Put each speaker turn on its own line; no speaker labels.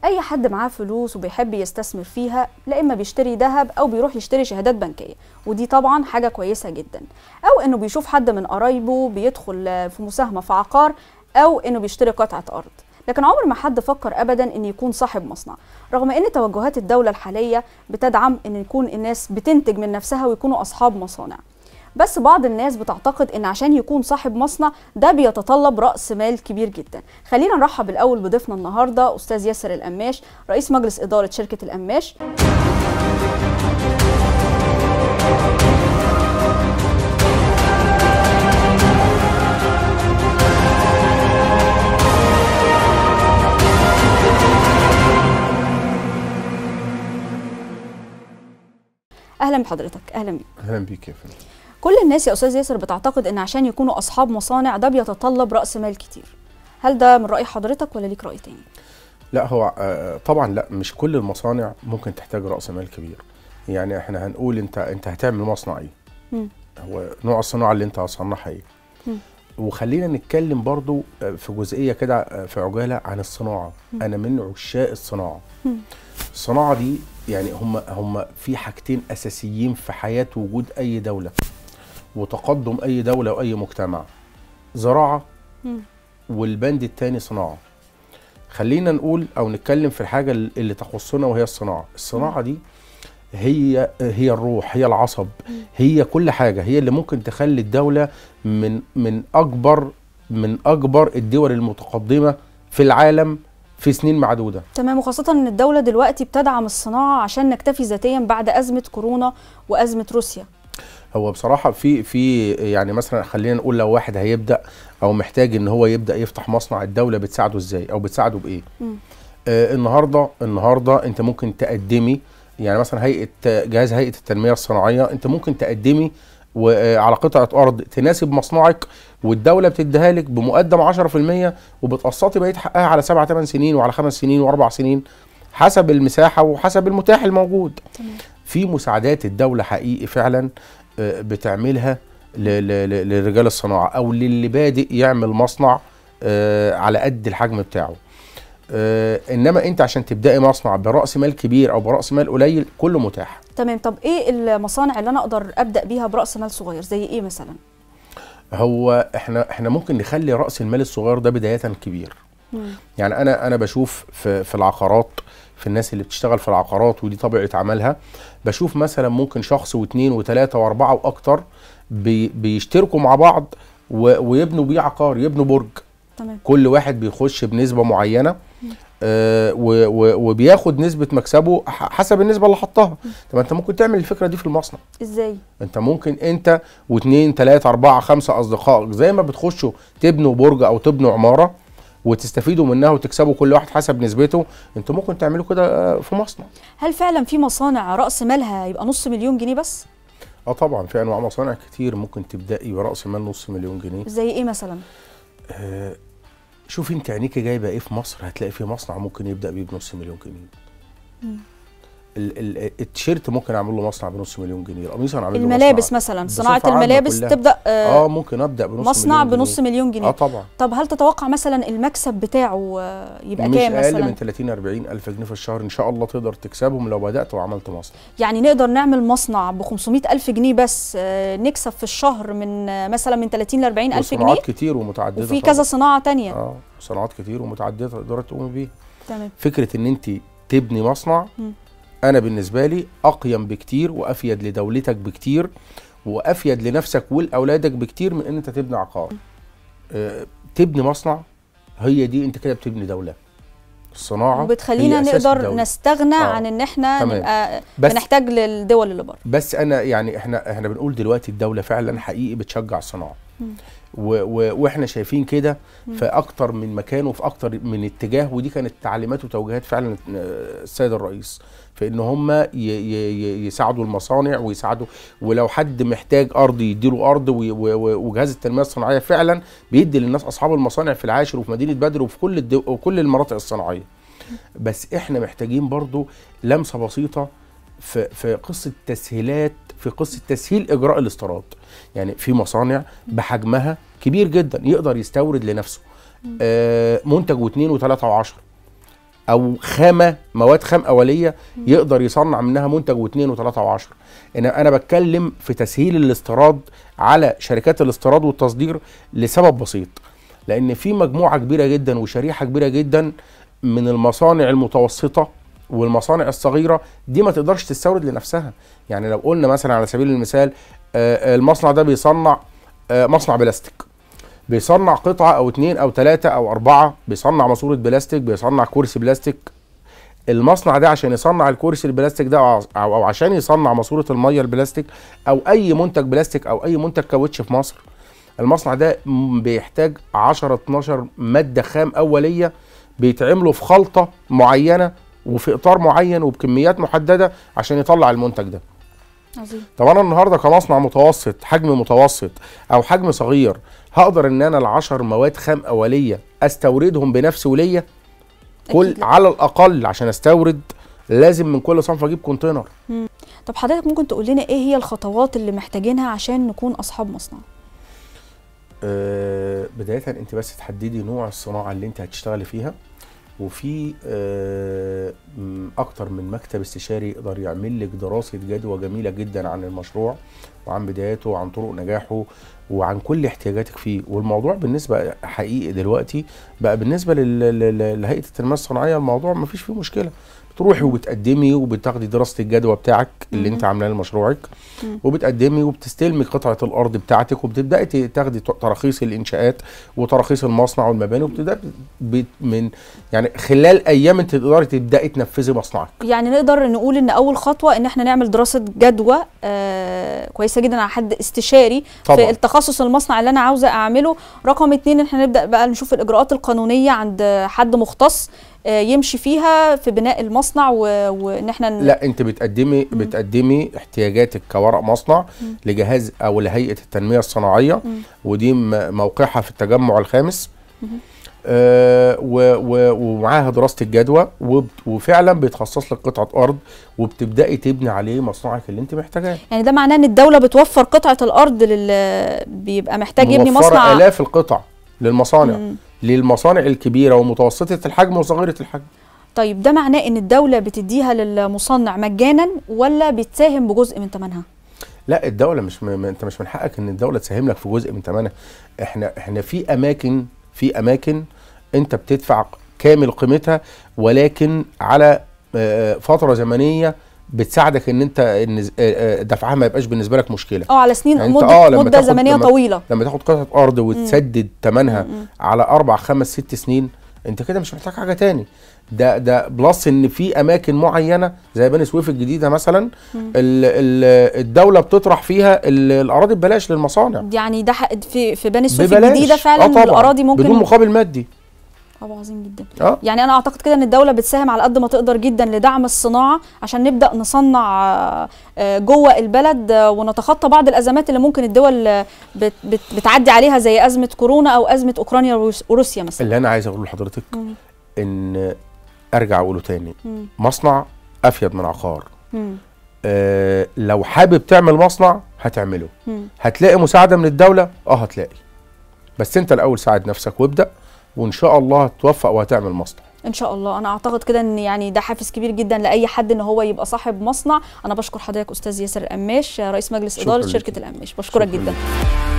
اي حد معاه فلوس وبيحب يستثمر فيها لا اما بيشتري ذهب او بيروح يشتري شهادات بنكيه ودي طبعا حاجه كويسه جدا او انه بيشوف حد من قرايبه بيدخل في مساهمه في عقار او انه بيشتري قطعه ارض لكن عمر ما حد فكر ابدا ان يكون صاحب مصنع رغم ان توجهات الدوله الحاليه بتدعم ان يكون الناس بتنتج من نفسها ويكونوا اصحاب مصانع بس بعض الناس بتعتقد ان عشان يكون صاحب مصنع ده بيتطلب راس مال كبير جدا خلينا نرحب الاول بضيفنا النهارده استاذ ياسر القماش رئيس مجلس اداره شركه القماش اهلا بحضرتك اهلا بيك
اهلا بيك يا فندم
كل الناس يا استاذ ياسر بتعتقد ان عشان يكونوا اصحاب مصانع ده بيتطلب راس مال كتير هل ده من راي حضرتك ولا ليك راي تاني
لا هو آه، طبعا لا مش كل المصانع ممكن تحتاج راس مال كبير يعني احنا هنقول انت انت هتعمل مصنع ايه
مم.
هو نوع الصناعه اللي انت هتصنعها ايه
مم.
وخلينا نتكلم برضو آه، في جزئيه كده آه، في عجاله عن الصناعه
مم.
انا من عشاق الصناعه
مم.
الصناعه دي يعني هم هم في حاجتين اساسيين في حياه وجود اي دوله وتقدم اي دوله واي مجتمع زراعه
مم.
والبند التاني صناعه خلينا نقول او نتكلم في الحاجه اللي تخصنا وهي الصناعه الصناعه دي هي هي الروح هي العصب هي كل حاجه هي اللي ممكن تخلي الدوله من من اكبر من اكبر الدول المتقدمه في العالم في سنين معدوده
تمام وخاصة ان الدولة دلوقتي بتدعم الصناعة عشان نكتفي ذاتيا بعد أزمة كورونا وأزمة روسيا
هو بصراحه في في يعني مثلا خلينا نقول لو واحد هيبدا او محتاج ان هو يبدا يفتح مصنع الدوله بتساعده ازاي او بتساعده بايه
مم.
آه النهارده النهارده انت ممكن تقدمي يعني مثلا هيئه جهاز هيئه التنميه الصناعيه انت ممكن تقدمي وعلى قطعه ارض تناسب مصنعك والدوله بتديها لك بمقدم 10% وبتقسطي بقيه حقها على 7 8 سنين وعلى 5 سنين واربع سنين حسب المساحه وحسب المتاح الموجود
تمام
في مساعدات الدولة حقيقي فعلا آه، بتعملها ل- ل- ل- لرجال الصناعة أو للي بادئ يعمل مصنع آه، على قد الحجم بتاعه آه، إنما أنت عشان تبدأي مصنع برأس مال كبير أو برأس مال قليل كله متاح
تمام طب ايه المصانع اللي انا اقدر ابدا بيها براس مال صغير زي ايه مثلا
هو احنا احنا ممكن نخلي رأس المال الصغير ده بداية كبير
مم.
يعني انا انا بشوف في في العقارات في الناس اللي بتشتغل في العقارات ودي طبيعه عملها بشوف مثلا ممكن شخص واثنين وثلاثه واربعه واكتر بي بيشتركوا مع بعض و- ويبنوا بيه عقار يبنوا برج
تمام
كل واحد بيخش بنسبه معينه آه و- و- وبياخد نسبه مكسبه ح- حسب النسبه اللي حطها طب انت ممكن تعمل الفكره دي في المصنع
ازاي
انت ممكن انت واثنين ثلاثة أربعة خمسة أصدقائك زي ما بتخشوا تبنوا برج أو تبنوا عمارة وتستفيدوا منها وتكسبوا كل واحد حسب نسبته انتوا ممكن تعملوا كده آه، في مصنع
هل فعلا في مصانع راس مالها يبقى نص مليون جنيه بس
اه طبعا في انواع مصانع كتير ممكن تبدأي برأس مال نص مليون جنيه
زي ايه مثلا
آه شوفي انت عينيكي جايبه ايه في مصر هتلاقي في مصنع ممكن يبدأ بيه بنص مليون جنيه
مم.
ال- ال- التيشيرت ممكن اعمل له مصنع بنص مليون جنيه القميص انا اعمل له
الملابس
مصنع
مثلا
بصفة
صناعة
عامة
الملابس
كلها.
تبدا آه
اه ممكن ابدا بنص
مصنع
مليون
بنص
جنيه.
مليون
اه
جنيه
طبعا
طب هل تتوقع مثلا المكسب بتاعه آه، يبقى
مش
كام
اقل
مثلا
من 30 40 الف جنيه في الشهر ان شاء الله تقدر تكسبهم لو بدات وعملت مصنع
يعني نقدر نعمل مصنع ب 500 ألف جنيه بس آه، نكسب في الشهر من آه، مثلا من 30 ل 40 ألف جنيه
وصناعات كتير ومتعدده
وفي
طبعاً.
كذا صناعة تانية
اه صناعات كتير ومتعدده تقدر تقوم بيها
تمام
فكره ان انت تبني مصنع
مم.
انا بالنسبه لي اقيم بكتير وافيد لدولتك بكتير وافيد لنفسك ولاولادك بكتير من ان انت تبني عقار آه تبني مصنع هي دي انت كده بتبني دوله الصناعه
وبتخلينا
هي أساس
نقدر
الدولة.
نستغنى
آه.
عن ان احنا
تمام.
نبقى
بس
بنحتاج للدول اللي بره
بس انا يعني احنا احنا بنقول دلوقتي الدوله فعلا حقيقي بتشجع الصناعه
مم.
و و واحنا شايفين كده
مم.
في اكتر من مكان وفي اكتر من اتجاه ودي كانت تعليمات وتوجيهات فعلا آه، السيد الرئيس في ان هم ي ي ي يساعدوا المصانع ويساعدوا ولو حد محتاج ارض يديله ارض وي- و- و- وجهاز التنميه الصناعيه فعلا بيدي للناس اصحاب المصانع في العاشر وفي مدينه بدر وفي كل الدو وكل المناطق الصناعيه بس احنا محتاجين برضو لمسه بسيطه في في قصه تسهيلات في قصه تسهيل اجراء الاستيراد يعني في مصانع بحجمها كبير جدا يقدر يستورد لنفسه آه منتج واثنين وثلاثه وعشرة او خامه مواد خام اوليه يقدر يصنع منها منتج واثنين وثلاثه وعشرة انا انا بتكلم في تسهيل الاستيراد على شركات الاستيراد والتصدير لسبب بسيط لان في مجموعه كبيره جدا وشريحه كبيره جدا من المصانع المتوسطه والمصانع الصغيره دي ما تقدرش تستورد لنفسها يعني لو قلنا مثلا على سبيل المثال آه، آه، المصنع ده بيصنع آه، مصنع بلاستيك بيصنع قطعه او اتنين او تلاته او اربعه بيصنع ماسوره بلاستيك بيصنع كرسي بلاستيك المصنع ده عشان يصنع الكرسي البلاستيك ده او أو عشان يصنع ماسوره الميه البلاستيك او اي منتج بلاستيك او اي منتج كاوتش في مصر المصنع ده م- بيحتاج 10 12 ماده خام اوليه بيتعملوا في خلطه معينه وفي اطار معين وبكميات محدده عشان يطلع المنتج ده
عظيم
طب انا النهارده كمصنع متوسط حجم متوسط او حجم صغير هقدر ان انا العشر مواد خام اوليه استوردهم بنفسي وليا كل
أكيد لا.
على الاقل عشان استورد لازم من كل صنف اجيب كونتينر
طب حضرتك ممكن تقول لنا ايه هي الخطوات اللي محتاجينها عشان نكون اصحاب مصنع
آه بدايه انت بس تحددي نوع الصناعه اللي انت هتشتغلي فيها وفي آه م- اكتر من مكتب استشاري يقدر يعمل لك دراسه جدوى جميله جدا عن المشروع وعن بداياته وعن طرق نجاحه وعن كل احتياجاتك فيه والموضوع بالنسبه حقيقي دلوقتي بقى بالنسبه لل- لل- لهيئه التنميه الصناعيه الموضوع ما فيش فيه مشكله بتروحي وبتقدمي وبتاخدي دراسه الجدوى بتاعك اللي
مم.
انت عاملاه لمشروعك
مم.
وبتقدمي وبتستلمي قطعه الارض بتاعتك وبتبداي ت- تاخدي ت- تراخيص الانشاءات وتراخيص المصنع والمباني وبتبداي بت- من يعني خلال ايام انت تقدري تبداي تنفذي مصنعك
يعني نقدر نقول ان اول خطوه ان احنا نعمل دراسه جدوى آه كويسه جدا على حد استشاري في
طبعا
التخصص المصنع اللي انا عاوزه اعمله رقم اتنين ان احنا نبدا بقى نشوف الاجراءات القانونيه عند حد مختص آه يمشي فيها في بناء المصنع و- وان احنا ن-
لا انت بتقدمي
مم.
بتقدمي احتياجاتك كورق مصنع
مم.
لجهاز او لهيئه التنميه الصناعيه
مم.
ودي م- موقعها في التجمع الخامس
مم.
آه و- و- ومعاها دراسه الجدوى وب- وفعلا بيتخصص لك قطعه ارض وبتبداي تبني عليه مصنعك اللي انت محتاجاه
يعني ده معناه ان الدوله بتوفر قطعه الارض لل بيبقى محتاج يبني
موفرة
مصنع
الاف القطع للمصانع
مم.
للمصانع الكبيره ومتوسطه الحجم وصغيره الحجم
طيب ده معناه ان الدوله بتديها للمصنع مجانا ولا بتساهم بجزء من ثمنها
لا الدوله مش م... م- انت مش من حقك ان الدوله تساهم لك في جزء من ثمنها احنا احنا في اماكن في اماكن انت بتدفع كامل قيمتها ولكن على آه، فتره زمنيه بتساعدك ان انت ان ز- آه، آه، دفعها ما يبقاش بالنسبه لك مشكله
اه على سنين
يعني انت
مده,
اه لما
مدة
تاخد-
زمنيه
لما-
طويله
لما تاخد قطعه ارض وتسدد ثمنها
مم.
على اربع خمس ست سنين انت كده مش محتاج حاجه تاني ده ده بلس ان في اماكن معينه زي بني سويف الجديده مثلا
مم.
ال- ال- الدوله بتطرح فيها ال- الاراضي ببلاش للمصانع
يعني ده حق- في في بني سويف
ببلاش
الجديده فعلا
آه طبعاً.
الاراضي ممكن
بدون مقابل مادي
اه عظيم جدا
اه
يعني انا اعتقد كده ان الدوله بتساهم على قد ما تقدر جدا لدعم الصناعه عشان نبدا نصنع آه، آه، جوه البلد آه، ونتخطى بعض الازمات اللي ممكن الدول آه، بت بت بتعدي عليها زي ازمه كورونا او ازمه اوكرانيا وروس- وروسيا مثلا
اللي انا عايز اقوله لحضرتك
مم.
ان ارجع اقوله تاني
مم.
مصنع افيد من عقار
مم.
آه لو حابب تعمل مصنع هتعمله
مم.
هتلاقي مساعده من الدوله اه هتلاقي بس انت الاول ساعد نفسك وابدا وان شاء الله هتوفق وهتعمل مصنع
ان شاء الله انا اعتقد كده ان يعني ده حافز كبير جدا لاي حد ان هو يبقى صاحب مصنع انا بشكر حضرتك استاذ ياسر القماش رئيس مجلس
شكراً
اداره
لك.
شركه القماش بشكرك
شكراً
جدا
لك.